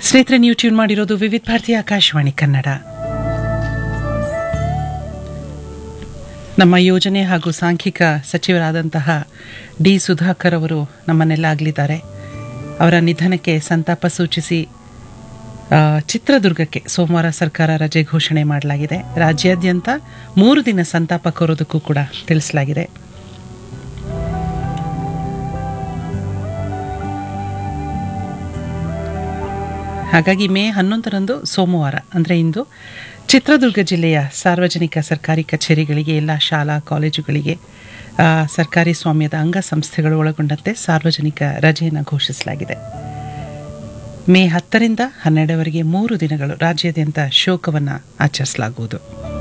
ಸ್ನೇಹಿತರೆ ನೀವು ಟ್ಯೂನ್ ಮಾಡಿರೋದು ವಿವಿಧ ಭಾರತಿ ಆಕಾಶವಾಣಿ ಕನ್ನಡ ನಮ್ಮ ಯೋಜನೆ ಹಾಗೂ ಸಾಂಖ್ಯಿಕ ಸಚಿವರಾದಂತಹ ಡಿ ಸುಧಾಕರ್ ಅವರು ನಮ್ಮನ್ನೆಲ್ಲ ಆಗಲಿದ್ದಾರೆ ಅವರ ನಿಧನಕ್ಕೆ ಸಂತಾಪ ಸೂಚಿಸಿ ಆ, ಚಿತ್ರದುರ್ಗಕ್ಕೆ ಸೋಮವಾರ ಸರ್ಕಾರ ರಜೆ ಘೋಷಣೆ ಮಾಡಲಾಗಿದೆ ರಾಜ್ಯಾದ್ಯಂತ ಮೂರು ದಿನ ಸಂತಾಪ ಕೋರೋದಕ್ಕೂ ಕೂಡ ತಿಳಿಸಲಾಗಿದೆ ಹಾಗಾಗಿ ಮೇ ಹನ್ನೊಂದರಂದು ಸೋಮವಾರ ಅಂದರೆ ಇಂದು ಚಿತ್ರದುರ್ಗ ಜಿಲ್ಲೆಯ ಸಾರ್ವಜನಿಕ ಸರ್ಕಾರಿ ಕಚೇರಿಗಳಿಗೆ ಎಲ್ಲ ಶಾಲಾ ಕಾಲೇಜುಗಳಿಗೆ ಆ, ಸರ್ಕಾರಿ ಸ್ವಾಮ್ಯದ ಅಂಗಸಂಸ್ಥೆಗಳು ಒಳಗೊಂಡಂತೆ ಸಾರ್ವಜನಿಕ ರಜೆಯನ್ನು ಘೋಷಿಸಲಾಗಿದೆ ಮೇ ಹತ್ತರಿಂದ ಹನ್ನೆರಡವರೆಗೆ ಮೂರು ದಿನಗಳು ರಾಜ್ಯಾದ್ಯಂತ ಶೋಕವನ್ನು ಆಚರಿಸಲಾಗುವುದು